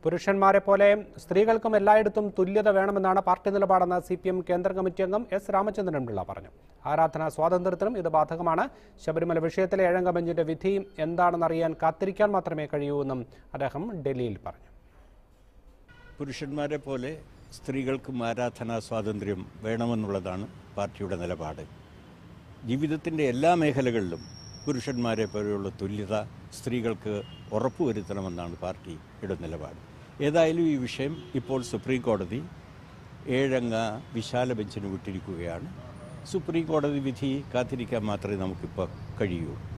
പുരുഷന്മാരെ പോലെ സ്ത്രീകൾക്കും എല്ലായിടത്തും തുല്യത വേണമെന്നാണ് പാർട്ടി നിലപാടെന്ന് സി പി എം കേന്ദ്ര കമ്മിറ്റി അംഗം എസ് രാമചന്ദ്രൻ പിള്ള പറഞ്ഞു ആരാധനാ സ്വാതന്ത്ര്യത്തിനും ഇത് ബാധകമാണ് ശബരിമല വിഷയത്തിലെ ഏഴംഗ ബെഞ്ചിന്റെ വിധി എന്താണെന്നറിയാൻ കാത്തിരിക്കാൻ മാത്രമേ കഴിയൂ എന്നും അദ്ദേഹം ഡൽഹിയിൽ പറഞ്ഞു പുരുഷന്മാരെ പോലെ സ്ത്രീകൾക്കും ആരാധനാ സ്വാതന്ത്ര്യം വേണമെന്നുള്ളതാണ് പാർട്ടിയുടെ നിലപാട് ജീവിതത്തിൻ്റെ എല്ലാ മേഖലകളിലും പുരുഷന്മാരെ പോലെയുള്ള തുല്യത സ്ത്രീകൾക്ക് ഉറപ്പുവരുത്തണമെന്നാണ് പാർട്ടിയുടെ നിലപാട് ഏതായാലും ഈ വിഷയം ഇപ്പോൾ സുപ്രീം കോടതി ഏഴംഗ വിശാല ബെഞ്ചിന് വിട്ടിരിക്കുകയാണ് സുപ്രീം കോടതി വിധി കാത്തിരിക്കാൻ മാത്രമേ നമുക്കിപ്പോൾ കഴിയൂ